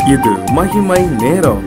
இது மகிமை நேரம்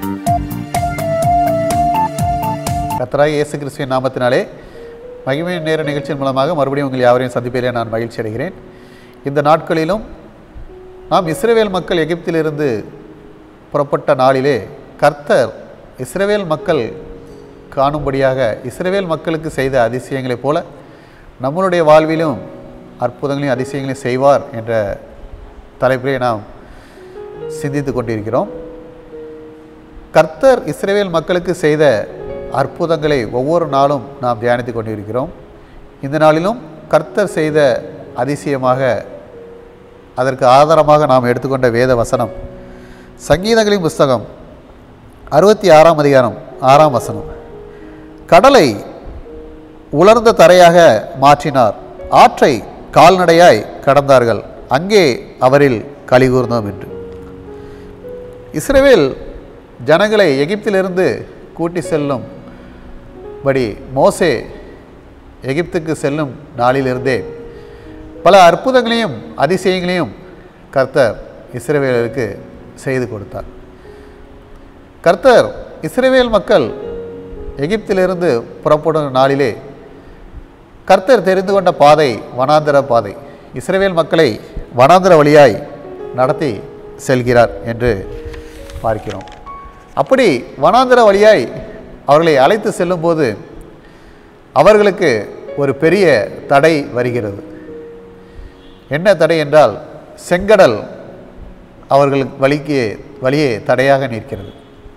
கத்தராக இயேசு கிறிஸ்துவின் நாமத்தினாலே மகிமை நேர நிகழ்ச்சியின் மூலமாக மறுபடியும் உங்கள் யாவரையும் சந்திப்பதிலே நான் மகிழ்ச்சி அடைகிறேன் இந்த நாட்களிலும் நாம் இஸ்ரவேல் மக்கள் எகிப்திலிருந்து புறப்பட்ட நாளிலே கர்த்தர் இஸ்ரவேல் மக்கள் காணும்படியாக இஸ்ரவேல் மக்களுக்கு செய்த அதிசயங்களைப் போல நம்மளுடைய வாழ்விலும் அற்புதங்களையும் அதிசயங்களையும் செய்வார் என்ற தலைப்பிலே நாம் சிந்தித்து கொண்டிருக்கிறோம் கர்த்தர் இஸ்ரவேல் மக்களுக்கு செய்த அற்புதங்களை ஒவ்வொரு நாளும் நாம் தியானித்து கொண்டிருக்கிறோம் இந்த நாளிலும் கர்த்தர் செய்த அதிசயமாக அதற்கு ஆதாரமாக நாம் எடுத்துக்கொண்ட வேத வசனம் சங்கீதங்களின் புஸ்தகம் அறுபத்தி ஆறாம் அதிகாரம் ஆறாம் வசனம் கடலை உலர்ந்த தரையாக மாற்றினார் ஆற்றை கால்நடையாய் கடந்தார்கள் அங்கே அவரில் கலிகூர்ந்தோம் என்று இஸ்ரவேல் ஜனங்களை எகிப்திலிருந்து கூட்டி செல்லும் படி மோசே எகிப்துக்கு செல்லும் நாளிலிருந்தே பல அற்புதங்களையும் அதிசயங்களையும் கர்த்தர் இஸ்ரவேலருக்கு செய்து கொடுத்தார் கர்த்தர் இஸ்ரவேல் மக்கள் எகிப்திலிருந்து புறப்படும் நாளிலே கர்த்தர் தெரிந்து கொண்ட பாதை வனாந்தர பாதை இஸ்ரவேல் மக்களை வனாந்தர வழியாய் நடத்தி செல்கிறார் என்று பார்க்கிறோம் அப்படி வனாந்தர வழியாய் அவர்களை அழைத்து செல்லும்போது அவர்களுக்கு ஒரு பெரிய தடை வருகிறது என்ன தடை என்றால் செங்கடல் அவர்கள் வழிக்கு வழியே தடையாக நிற்கிறது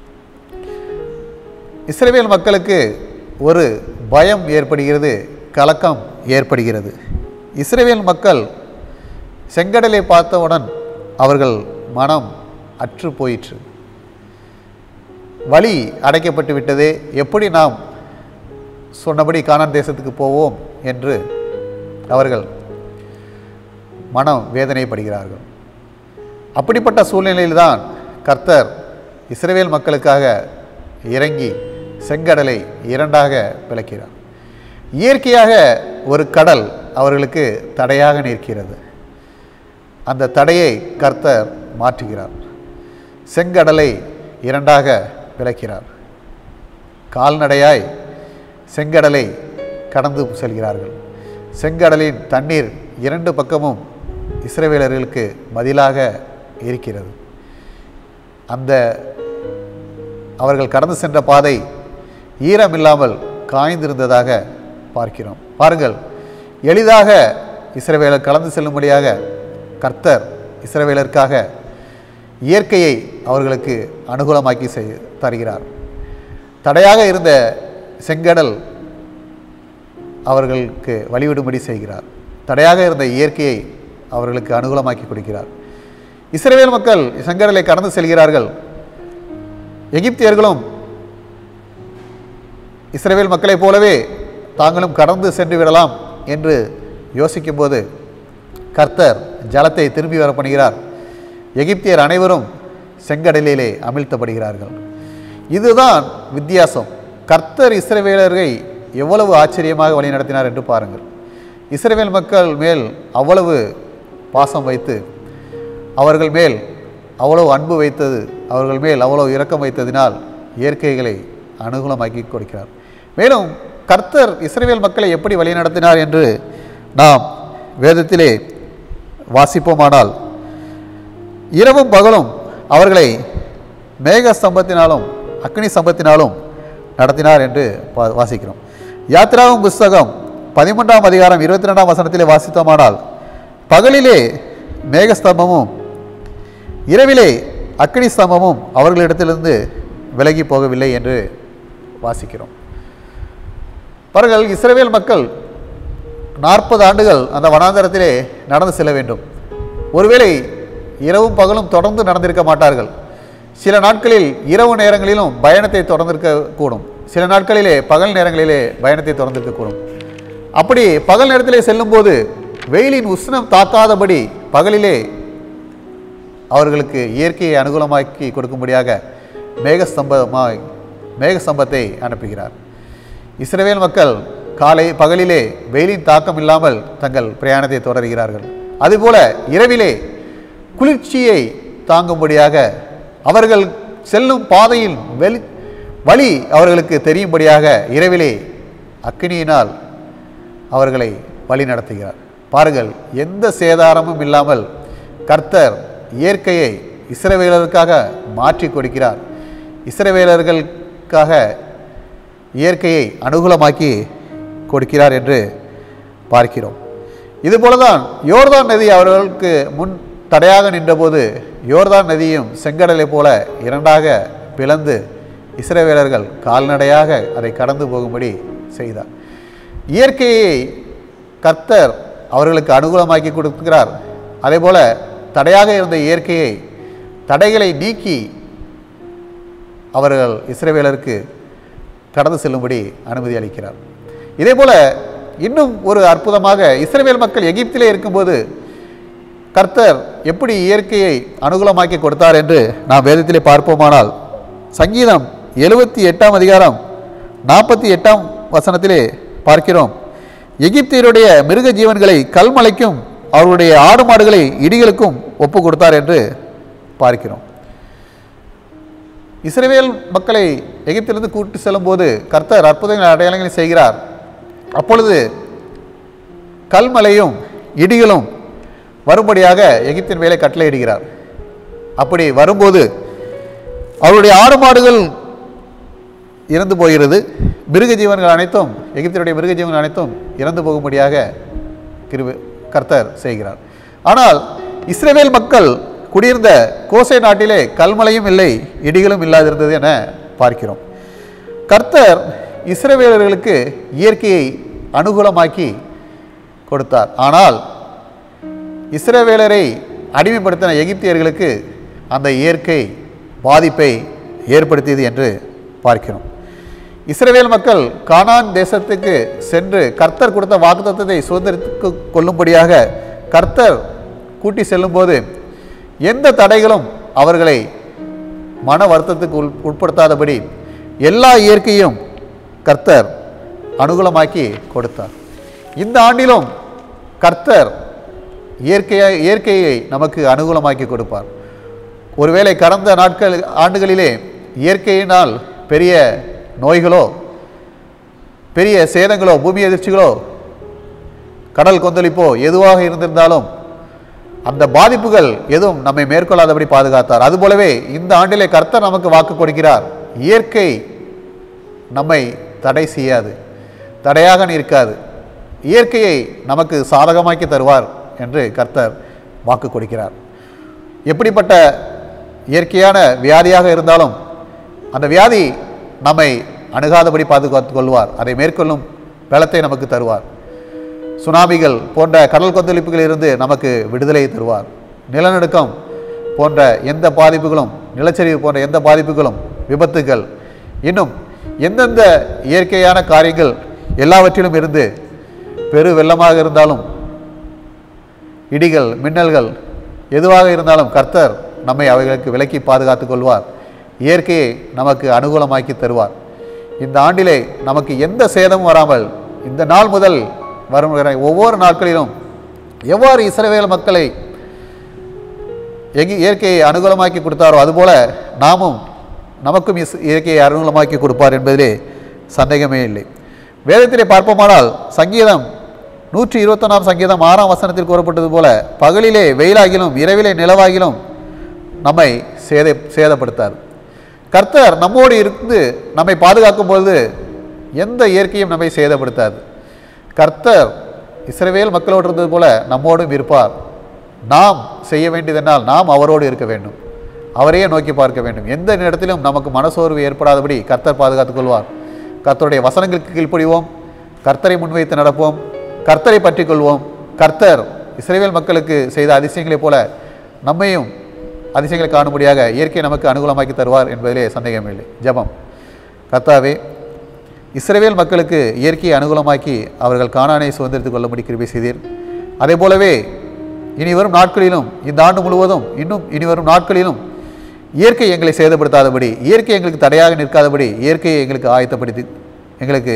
இஸ்ரேல் மக்களுக்கு ஒரு பயம் ஏற்படுகிறது கலக்கம் ஏற்படுகிறது இஸ்ரேல் மக்கள் செங்கடலை பார்த்தவுடன் அவர்கள் மனம் அற்று போயிற்று வழி அடைக்கப்பட்டு விட்டதே எப்படி நாம் சொன்னபடி கானான் தேசத்துக்கு போவோம் என்று அவர்கள் மனம் வேதனைப்படுகிறார்கள் அப்படிப்பட்ட சூழ்நிலையில்தான் கர்த்தர் இஸ்ரேல் மக்களுக்காக இறங்கி செங்கடலை இரண்டாக விளக்கிறார் இயற்கையாக ஒரு கடல் அவர்களுக்கு தடையாக நிற்கிறது அந்த தடையை கர்த்தர் மாற்றுகிறார் செங்கடலை இரண்டாக விளக்கிறார் கால்நடையாய் செங்கடலை கடந்து செல்கிறார்கள் செங்கடலின் தண்ணீர் இரண்டு பக்கமும் இஸ்ரவேலர்களுக்கு மதிலாக இருக்கிறது அந்த அவர்கள் கடந்து சென்ற பாதை ஈரமில்லாமல் காய்ந்திருந்ததாக பார்க்கிறோம் பாருங்கள் எளிதாக இஸ்ரவேலர் கலந்து செல்லும்படியாக கர்த்தர் இஸ்ரவேலருக்காக இயற்கையை அவர்களுக்கு அனுகூலமாக்கி செய் தருகிறார் தடையாக இருந்த செங்கடல் அவர்களுக்கு வழிவிடும்படி செய்கிறார் தடையாக இருந்த இயற்கையை அவர்களுக்கு அனுகூலமாக்கி கொடுக்கிறார் இஸ்ரேல் மக்கள் செங்கடலை கடந்து செல்கிறார்கள் எகிப்தியர்களும் இஸ்ரேல் மக்களைப் போலவே தாங்களும் கடந்து சென்று விடலாம் என்று யோசிக்கும்போது கர்த்தர் ஜலத்தை திரும்பி வர பண்ணுகிறார் எகிப்தியர் அனைவரும் செங்கடலிலே அமிழ்த்தப்படுகிறார்கள் இதுதான் வித்தியாசம் கர்த்தர் இஸ்ரவேலரை எவ்வளவு ஆச்சரியமாக வழிநடத்தினார் என்று பாருங்கள் இஸ்ரவேல் மக்கள் மேல் அவ்வளவு பாசம் வைத்து அவர்கள் மேல் அவ்வளவு அன்பு வைத்தது அவர்கள் மேல் அவ்வளவு இரக்கம் வைத்ததினால் இயற்கைகளை அனுகூலமாக்கி கொடுக்கிறார் மேலும் கர்த்தர் இஸ்ரவேல் மக்களை எப்படி வழிநடத்தினார் என்று நாம் வேதத்திலே வாசிப்போமானால் இரவும் பகலும் அவர்களை மேக ஸ்தம்பத்தினாலும் அக்னி ஸ்தம்பத்தினாலும் நடத்தினார் என்று பா- வாசிக்கிறோம் யாத்திராவும் புஸ்தகம் பதிமூன்றாம் அதிகாரம் இருபத்தி ரெண்டாம் வசனத்திலே வாசித்தோமானால் பகலிலே மேகஸ்தம்பமும் இரவிலே அக்னி ஸ்தம்பமும் அவர்களிடத்திலிருந்து விலகி போகவில்லை என்று வாசிக்கிறோம் பாருங்கள் இஸ்ரவேல் மக்கள் நாற்பது ஆண்டுகள் அந்த வனாந்தரத்திலே நடந்து செல்ல வேண்டும் ஒருவேளை இரவும் பகலும் தொடர்ந்து நடந்திருக்க மாட்டார்கள் சில நாட்களில் இரவு நேரங்களிலும் பயணத்தை தொடர்ந்திருக்க கூடும் சில நாட்களிலே பகல் நேரங்களிலே பயணத்தை தொடர்ந்திருக்கக்கூடும் அப்படி பகல் நேரத்திலே செல்லும்போது வெயிலின் உஷ்ணம் தாக்காதபடி பகலிலே அவர்களுக்கு இயற்கையை அனுகூலமாக்கி கொடுக்கும்படியாக மேகஸ்தம்பமாய் மேகஸ்தம்பத்தை அனுப்புகிறார் இஸ்ரவேல் மக்கள் காலை பகலிலே வெயிலின் தாக்கம் இல்லாமல் தங்கள் பிரயாணத்தை தொடர்கிறார்கள் அதுபோல இரவிலே குளிர்ச்சியை தாங்கும்படியாக அவர்கள் செல்லும் பாதையில் வெளி வழி அவர்களுக்கு தெரியும்படியாக இரவிலே அக்கினியினால் அவர்களை வழி நடத்துகிறார் பாருங்கள் எந்த சேதாரமும் இல்லாமல் கர்த்தர் இயற்கையை இஸ்ரவேலருக்காக மாற்றி கொடுக்கிறார் இஸ்ரவேலர்களுக்காக இயற்கையை அனுகூலமாக்கி கொடுக்கிறார் என்று பார்க்கிறோம் இதுபோலதான் யோர்தான் நதி அவர்களுக்கு முன் தடையாக நின்றபோது யோர்தான் நதியும் செங்கடலை போல இரண்டாக பிளந்து இஸ்ரவேலர்கள் கால்நடையாக அதை கடந்து போகும்படி செய்தார் இயற்கையை கர்த்தர் அவர்களுக்கு அனுகூலமாக்கி கொடுக்கிறார் அதேபோல தடையாக இருந்த இயற்கையை தடைகளை நீக்கி அவர்கள் இஸ்ரவேலருக்கு கடந்து செல்லும்படி அனுமதி அளிக்கிறார் இதேபோல இன்னும் ஒரு அற்புதமாக இஸ்ரவேல் மக்கள் எகிப்திலே இருக்கும்போது கர்த்தர் எப்படி இயற்கையை அனுகூலமாக்கி கொடுத்தார் என்று நாம் வேதத்திலே பார்ப்போமானால் சங்கீதம் எழுபத்தி எட்டாம் அதிகாரம் நாற்பத்தி எட்டாம் வசனத்திலே பார்க்கிறோம் எகிப்தியருடைய மிருக ஜீவன்களை கல்மலைக்கும் அவருடைய ஆடு மாடுகளை இடிகளுக்கும் ஒப்பு கொடுத்தார் என்று பார்க்கிறோம் இஸ்ரவேல் மக்களை எகிப்திலிருந்து கூட்டி செல்லும்போது கர்த்தர் அற்புதங்கள் அடையாளங்களை செய்கிறார் அப்பொழுது கல்மலையும் இடிகளும் வரும்படியாக எகிப்தின் மேலே கட்டளையிடுகிறார் அப்படி வரும்போது அவருடைய ஆடு மாடுகள் இறந்து போகிறது மிருக ஜீவன்கள் அனைத்தும் எகிப்தினுடைய மிருக ஜீவன்கள் அனைத்தும் இறந்து போகும்படியாக கிருப கர்த்தர் செய்கிறார் ஆனால் இஸ்ரவேல் மக்கள் குடியிருந்த கோசை நாட்டிலே கல்மலையும் இல்லை இடிகளும் இல்லாதிருந்தது என பார்க்கிறோம் கர்த்தர் இஸ்ரவேலர்களுக்கு இயற்கையை அனுகூலமாக்கி கொடுத்தார் ஆனால் இஸ்ரவேலரை அடிமைப்படுத்தின எகிப்தியர்களுக்கு அந்த இயற்கை பாதிப்பை ஏற்படுத்தியது என்று பார்க்கிறோம் இஸ்ரவேல் மக்கள் கானான் தேசத்துக்கு சென்று கர்த்தர் கொடுத்த வாக்குத்தத்தத்தை சுதந்திரத்துக்கு கொள்ளும்படியாக கர்த்தர் கூட்டி செல்லும்போது எந்த தடைகளும் அவர்களை மன வருத்தத்துக்கு உள் உட்படுத்தாதபடி எல்லா இயற்கையும் கர்த்தர் அனுகூலமாக்கி கொடுத்தார் இந்த ஆண்டிலும் கர்த்தர் இயற்கையை இயற்கையை நமக்கு அனுகூலமாக்கி கொடுப்பார் ஒருவேளை கடந்த நாட்கள் ஆண்டுகளிலே இயற்கையினால் பெரிய நோய்களோ பெரிய சேதங்களோ பூமி அதிர்ச்சிகளோ கடல் கொந்தளிப்போ எதுவாக இருந்திருந்தாலும் அந்த பாதிப்புகள் எதுவும் நம்மை மேற்கொள்ளாதபடி பாதுகாத்தார் அதுபோலவே இந்த ஆண்டிலே கர்த்தர் நமக்கு வாக்கு கொடுக்கிறார் இயற்கை நம்மை தடை செய்யாது தடையாக நிற்காது இயற்கையை நமக்கு சாதகமாக்கி தருவார் என்று கர்த்தர் வாக்கு கொடுக்கிறார் எப்படிப்பட்ட இயற்கையான வியாதியாக இருந்தாலும் அந்த வியாதி நம்மை அணுகாதபடி பாதுகாத்துக் கொள்வார் அதை மேற்கொள்ளும் பலத்தை நமக்கு தருவார் சுனாமிகள் போன்ற கடல் கொந்தளிப்புகளிலிருந்து நமக்கு விடுதலை தருவார் நிலநடுக்கம் போன்ற எந்த பாதிப்புகளும் நிலச்சரிவு போன்ற எந்த பாதிப்புகளும் விபத்துகள் இன்னும் எந்தெந்த இயற்கையான காரியங்கள் எல்லாவற்றிலும் இருந்து பெரு வெள்ளமாக இருந்தாலும் இடிகள் மின்னல்கள் எதுவாக இருந்தாலும் கர்த்தர் நம்மை அவைகளுக்கு விலக்கி பாதுகாத்துக் கொள்வார் இயற்கையை நமக்கு அனுகூலமாக்கி தருவார் இந்த ஆண்டிலே நமக்கு எந்த சேதமும் வராமல் இந்த நாள் முதல் வரும் வரை ஒவ்வொரு நாட்களிலும் எவ்வாறு இஸ்ரவேல் மக்களை எங்கி இயற்கையை அனுகூலமாக்கி கொடுத்தாரோ அதுபோல நாமும் நமக்கும் இஸ் இயற்கையை அனுகூலமாக்கி கொடுப்பார் என்பதிலே சந்தேகமே இல்லை வேதத்திலே பார்ப்போமானால் சங்கீதம் நூற்றி இருபத்தொன்னாம் சங்கீதம் ஆறாம் வசனத்தில் கூறப்பட்டது போல பகலிலே வெயிலாகிலும் இரவிலே நிலவாகிலும் நம்மை சேத சேதப்படுத்தார் கர்த்தர் நம்மோடு இருந்து நம்மை பாதுகாக்கும் பொழுது எந்த இயற்கையும் நம்மை சேதப்படுத்தாது கர்த்தர் இஸ்ரவேல் மக்களோடு இருந்தது போல நம்மோடும் இருப்பார் நாம் செய்ய வேண்டியதென்னால் நாம் அவரோடு இருக்க வேண்டும் அவரையே நோக்கி பார்க்க வேண்டும் எந்த நேரத்திலும் நமக்கு மனசோர்வு ஏற்படாதபடி கர்த்தர் பாதுகாத்துக் கொள்வார் கர்த்தருடைய வசனங்களுக்கு கீழ்ப்படிவோம் கர்த்தரை முன்வைத்து நடப்போம் கர்த்தரை பற்றிக் கொள்வோம் கர்த்தர் இஸ்ரேல் மக்களுக்கு செய்த அதிசயங்களைப் போல நம்மையும் அதிசயங்களை காணும்படியாக இயற்கை நமக்கு அனுகூலமாக்கி தருவார் என்பதிலே சந்தேகமில்லை ஜெபம் கர்த்தாவே இஸ்ரவேல் மக்களுக்கு இயற்கையை அனுகூலமாக்கி அவர்கள் கானானை சுதந்திரத்துக் கொள்ளும்படி கிருபை செய்தீர் அதே போலவே இனி வரும் நாட்களிலும் இந்த ஆண்டு முழுவதும் இன்னும் இனி வரும் நாட்களிலும் இயற்கை எங்களை சேதப்படுத்தாதபடி இயற்கை எங்களுக்கு தடையாக நிற்காதபடி இயற்கையை எங்களுக்கு ஆயத்தப்படுத்தி எங்களுக்கு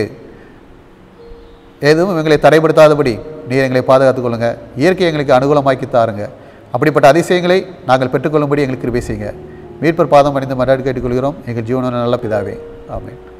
எதுவும் எங்களை தடைப்படுத்தாதபடி நீர் எங்களை பாதுகாத்துக் கொள்ளுங்க இயற்கை எங்களுக்கு அனுகூலமாக்கி தாருங்க அப்படிப்பட்ட அதிசயங்களை நாங்கள் பெற்றுக்கொள்ளும்படி எங்களுக்கு கிருபை செய்யுங்க மீட்பர் பாதம் அணிந்து மன்றாடி கேட்டுக்கொள்கிறோம் எங்கள் ஜீவன நல்ல பிதாவே ஆமென்